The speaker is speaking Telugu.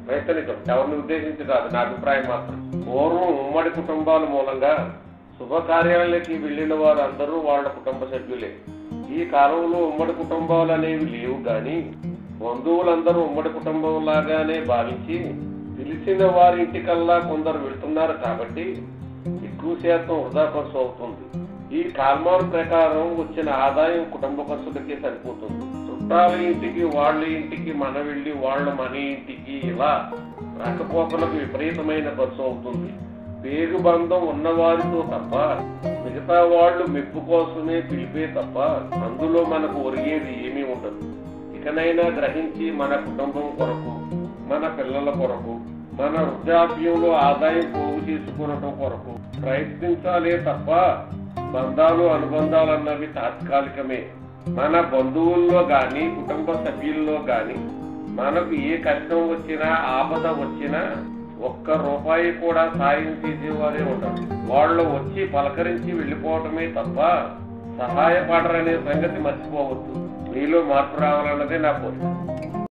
ప్రయత్నించం ఎవరిని ఉద్దేశించి కాదు నా అభిప్రాయం మాత్రం పూర్వం ఉమ్మడి కుటుంబాల మూలంగా శుభకార్యాలకి వెళ్ళిన వారు అందరూ వాళ్ళ కుటుంబ సభ్యులే ఈ కాలంలో ఉమ్మడి కుటుంబాలు అనేవి లేవు గాని బంధువులందరూ ఉమ్మడి కుటుంబం లాగానే భావించి పిలిచిన వారి ఇంటికల్లా కొందరు వెళ్తున్నారు కాబట్టి ఎక్కువ శాతం వృధా ఖర్చు అవుతుంది ఈ కాల్మార్ ప్రకారం వచ్చిన ఆదాయం కుటుంబ ఖర్చులకే సరిపోతుంది చుట్టాల ఇంటికి వాళ్ళ ఇంటికి మన వెళ్ళి వాళ్ళ మన ఇంటికి ఇలా రాకపోకలకు విపరీతమైన ఖర్చు అవుతుంది పేరు బంధం ఉన్నవారితో తప్ప మిగతా వాళ్ళు మెప్పు కోసమే పిలిపే తప్ప అందులో మనకు ఒరిగేది ఏమీ ఉండదు ఇకనైనా గ్రహించి మన కుటుంబం కొరకు మన పిల్లల కొరకు మన వృద్ధాప్యంలో ఆదాయం పోగు చేసుకునటం కొరకు ప్రయత్నించాలే తప్ప బంధాలు అనుబంధాలు అన్నవి తాత్కాలికమే మన బంధువుల్లో గాని కుటుంబ సభ్యుల్లో గాని మనకు ఏ కష్టం వచ్చినా ఆపద వచ్చినా ఒక్క రూపాయి కూడా సాయం చేసేవారే ఉంటారు వాళ్ళు వచ్చి పలకరించి వెళ్ళిపోవటమే తప్ప సహాయపడరనే సంగతి మర్చిపోవద్దు మీలో మార్పు రావాలన్నదే నా కోరిక